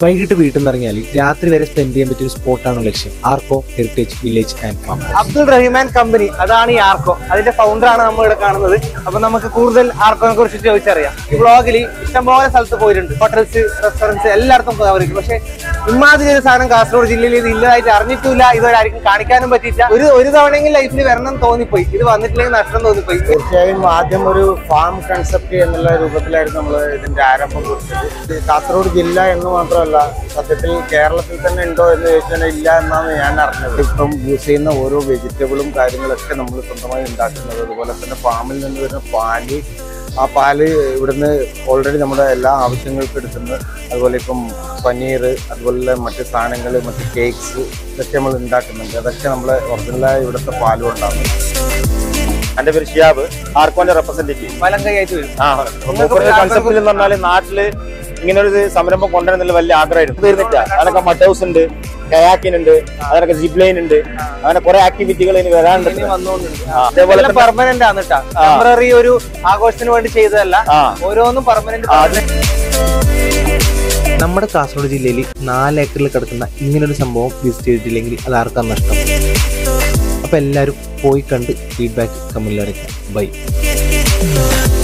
വൈകിട്ട് വീട്ടിൽ നിന്ന് ഇറങ്ങിയാൽ രാത്രി വരെ സ്പെൻഡ് ചെയ്യാൻ പറ്റിയ ഒരു സ്പോട്ടാണ് ലക്ഷ്യം Arko heritage village and farm Abdul Rahiman company അതാണ് ഈ ആർക്കോ അതിന്റെ ഫൗണ്ടറാണ് നമ്മൾ ഇവിടെ കാണുന്നത് അപ്പൊ നമുക്ക് കൂടുതൽ ആർക്കോനെ കുറിച്ച് ചോദിച്ചറിയാം ഈ വ്ളോഗിൽ ഇഷ്ടംപോലെ സ്ഥലത്ത് പോയിട്ടുണ്ട് ഹോട്ടൽസ് റെസ്റ്റോറൻറ്റ്സ് എല്ലായിടത്തും പോയവർക്ക് പക്ഷെ ഇമാതിരി ഒരു സാധനം കാസർഗോഡ് ജില്ലയിൽ ഇത് ഇല്ലതായിട്ട് അറിഞ്ഞിട്ടില്ല ഇതുവരെ ആർക്കും കാണിക്കാനും പറ്റിയില്ല ഒരു ഒരു തവണയെങ്കിലും ലൈഫിൽ വരണം എന്ന് തോന്നിപ്പോയി ഇത് വന്നിട്ടില്ലെങ്കിൽ നഷ്ടം തോന്നിപ്പോയി തീർച്ചയായും ആദ്യം ഒരു ഫാം കൺസെപ്റ്റ് എന്നുള്ള രൂപത്തിലായിരുന്നു നമ്മൾ ഇതിന്റെ ആരംഭം കുറിച്ചത് ഇത് കാസർഗോഡ് ജില്ല എന്ന് മാത്രമല്ല സത്യത്തിൽ കേരളത്തിൽ തന്നെ ഉണ്ടോ എന്ന് ചോദിച്ചാൽ ഇല്ല എന്നാണ് ഞാൻ അറിഞ്ഞത് ഇപ്പം യൂസ് ചെയ്യുന്ന ഓരോ വെജിറ്റബിളും കാര്യങ്ങളൊക്കെ നമ്മൾ സ്വന്തമായി ഉണ്ടാക്കുന്നത് അതുപോലെ തന്നെ ഫാമിൽ നിന്ന് വരുന്ന പാല് ആ പാല് ഇവിടുന്ന് ഓൾറെഡി നമ്മുടെ എല്ലാ ആവശ്യങ്ങൾക്കും എടുക്കുന്നത് അതുപോലെ ഇപ്പം പനീർ അതുപോലെ മറ്റ് സാധനങ്ങൾ മറ്റ് കേക്ക്സ് ഇതൊക്കെ നമ്മൾ ഉണ്ടാക്കുന്നുണ്ട് അതൊക്കെ നമ്മളെ ഒറിജിനലായ ഇവിടുത്തെ പാലും ഉണ്ടാകും എന്റെ പേര് ഷിയാബ് ആർക്കോന്റെ റെപ്രസെന്റേറ്റീവ് വലം കൈയായിട്ട് വരും ആ കൺസെപ്റ്റിൽ എന്ന് പറഞ്ഞാൽ നാട്ടില് ഇങ്ങനെ ഒരു സംരംഭം കൊണ്ടുവരുന്നില്ല വലിയ ആഗ്രഹമായിരുന്നു തീർന്നില്ല അതിനൊക്കെ മട്ട് ഹൗസ് ഉണ്ട് കയാക്കിൻ ഉണ്ട് അതിനൊക്കെ സിപ്പ് ലൈൻ ഉണ്ട് അങ്ങനെ കുറെ ആക്ടിവിറ്റികൾ ഇനി വരാനുണ്ട് ഇനി വന്നുകൊണ്ടുണ്ട് ആ, അതേപോലെ തന്നെ പെർമനന്റ് ആണ് കേട്ടോ ടെമ്പററി ഒരു ആഘോഷത്തിന് വേണ്ടി ചെയ്തതല്ല ആ ഓരോന്നും പെർമനന്റ് നമ്മുടെ കാസർഗോഡ് ജില്ലയിൽ നാല് ഏക്കറിൽ കിടക്കുന്ന ഇങ്ങനൊരു സംഭവം വിസിറ്റ് ചെയ്തിട്ടില്ലെങ്കിൽ അത് ആർക്കാണ് നഷ്ടം അപ്പോൾ എല്ലാവരും പോയി കണ്ട് ഫീഡ്ബാക്ക് കമന്റിൽ അറിയിക്കാം ബൈ